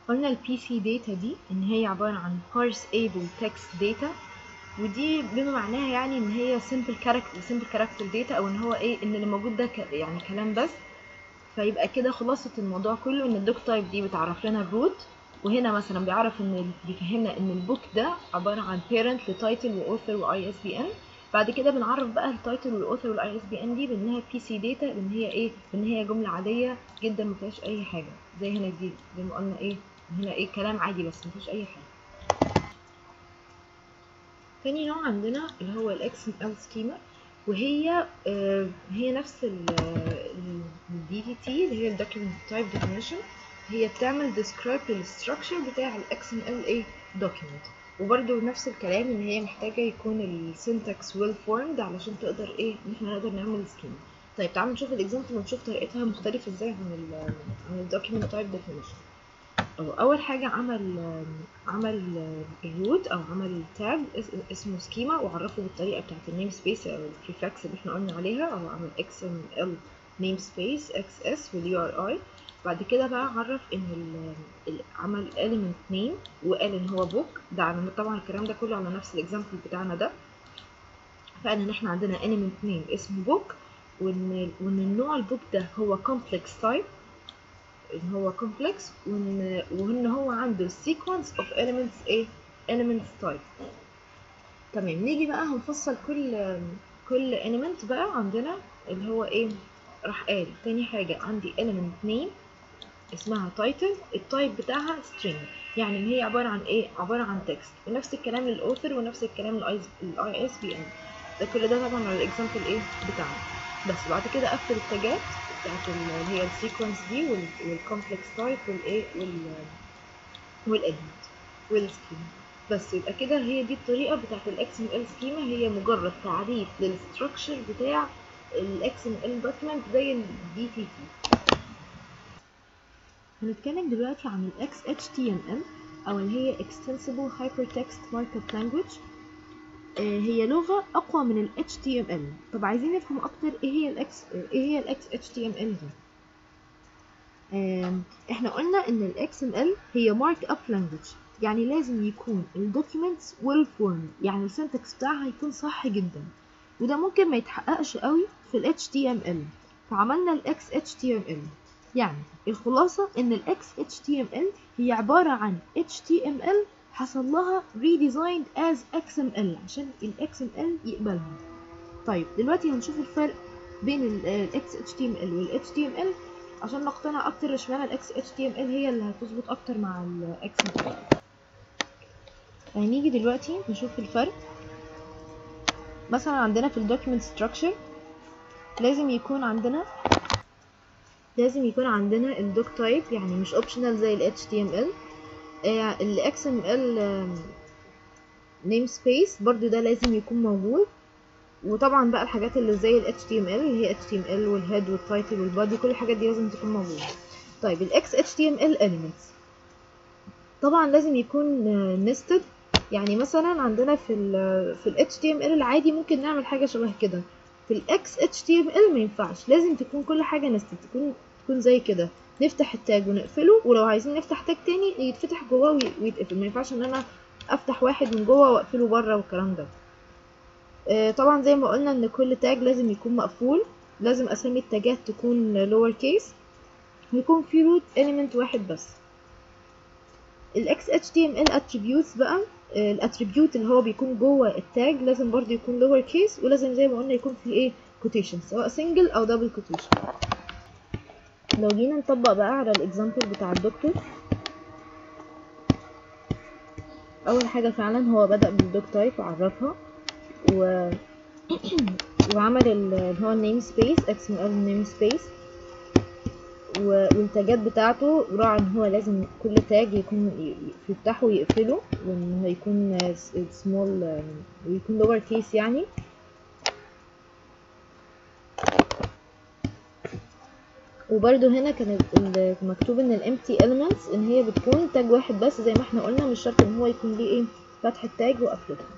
قلنا البي سي داتا دي ان هي عبارة عن parse-able text data ودي بما معناها يعني ان هي simple character simple character data او ان هو ايه ان اللي موجود ده ك- يعني كلام بس فيبقى كده خلاصة الموضوع كله ان الدوك تايب دي بتعرف لنا الروت وهنا مثلا بيعرف ان بيفهمنا ان البوك ده عبارة عن parent لتايتل واوثر واي اس بي ان بعد كده بنعرف بقى التايتل والاوثر والاي اس بي ان دي بانها بي سي داتا بان هي ايه بان هي جملة عادية جدا ما فيهاش اي حاجة زي هنا دي زي ما قلنا ايه هنا ايه كلام عادي بس ما فيهوش اي حاجة تاني نوع عندنا اللي هو الاكس ال سكيما وهي آه هي نفس الدي تي تي اللي هي الدوكيومنت تايب ديفينيشن هي بتعمل describe للستراكشر بتاع الاكس ام ال ايه دوكيومنت وبرده نفس الكلام ان هي محتاجه يكون السنتكس ويل فورمد علشان تقدر ايه ان احنا نقدر نعمل سكيما طيب تعالوا نشوف الاكزامبل ونشوف طريقتها مختلفه ازاي عن ال عن الدوكيومنت تايب ديفينيشن أو اول حاجه عمل عمل الروت او عمل تاب اسمه سكيما وعرفه بالطريقه بتاعه النيم سبيس او البريفكس اللي احنا قلنا عليها او عمل اكس ام ال نيم سبيس اكس اس واليو ار اي بعد كده بقى عرف ان ال ال عمل element name وقال ان هو book ده على طبعا الكلام ده كله على نفس الاكزامبل بتاعنا ده فقال ان احنا عندنا element name اسمه book وان وان النوع البوك ده هو complex type ان هو complex وان وان هو عنده sequence of elements ايه elements type تمام نيجي بقى هنفصل كل كل element بقى عندنا اللي هو ايه راح قال تاني حاجة عندي element name اسمها title التايب بتاعها string يعني ان هي عبارة عن ايه عبارة عن text ونفس الكلام للاوثر ونفس الكلام للاي اس بي ان ده كل ده طبعا على الاكزامبل ايه بتاعنا بس بعد كده قفل التاجات بتاعت اللي هي السيكونس دي والكومبلكس تايب والايه وال والادمنت والسكيما بس يبقى كده هي دي الطريقة بتاعت الاكس ام ال سكيما هي مجرد تعريف للستراكشر بتاع الاكس ام ال دوكيمنت زي الدي تي تي هنتكلم دلوقتي عن ال XHTML أو اللي هي Extensible Hypertext Markup Language آه هي لغة أقوى من ال HTML طب عايزين نفهم أكتر إيه هي ال X إيه هي ال XHTML دي آه إحنا قلنا إن ال XML هي Markup Language يعني لازم يكون ال documents well formed يعني السنتكس بتاعها يكون صح جدا وده ممكن ما يتحققش قوي في ال HTML فعملنا ال XHTML يعني الخلاصة إن ال XHTML هي عبارة عن HTML حصل لها redesigned as XML عشان ال XML يقبلها طيب دلوقتي هنشوف الفرق بين ال XHTML وال HTML عشان نقتنع أكتر اشمعنى ال XHTML هي اللي هتظبط أكتر مع ال XML هنيجي دلوقتي نشوف الفرق مثلا عندنا في ال document structure لازم يكون عندنا لازم يكون عندنا الدوك تايب يعني مش اوبشنال زي ال HTML ال XML name space برضو ده لازم يكون موجود وطبعا بقى الحاجات اللي زي ال HTML اللي هي HTML والهيد والتايتل والبادي كل الحاجات دي لازم تكون موجودة طيب ال XHTML elements طبعا لازم يكون nested يعني مثلا عندنا في ال في ال HTML العادي ممكن نعمل حاجة شبه كده في ال XHTML ما ينفعش لازم تكون كل حاجة نستد تكون تكون زي كده نفتح التاج ونقفله ولو عايزين نفتح تاج تاني يتفتح جواه ويتقفل ما ينفعش ان انا افتح واحد من جوه واقفله بره والكلام ده آه طبعا زي ما قلنا ان كل تاج لازم يكون مقفول لازم اسامي التاجات تكون lower case ويكون في root element واحد بس ال XHTML attributes بقى الاتريبيوت اللي هو بيكون جوه التاج لازم برضو يكون lower case ولازم زي ما قلنا يكون في ايه quotation سواء single او double quotation لو جينا نطبق بقى على الاكزامبل بتاع الدكتور اول حاجه فعلا هو بدا بالدوك تايب وعرفها و... وعمل اللي هو النيم سبيس اكس ام ال نيم سبيس والتاجات بتاعته راعى ان هو لازم كل تاج يكون يفتحه ويقفله وان هو يكون سمول ويكون لور كيس يعني وبرده هنا كان مكتوب ان الامتي elements ان هي بتكون تاج واحد بس زي ما احنا قلنا مش شرط ان هو يكون ليه ايه فتح التاج وقفلته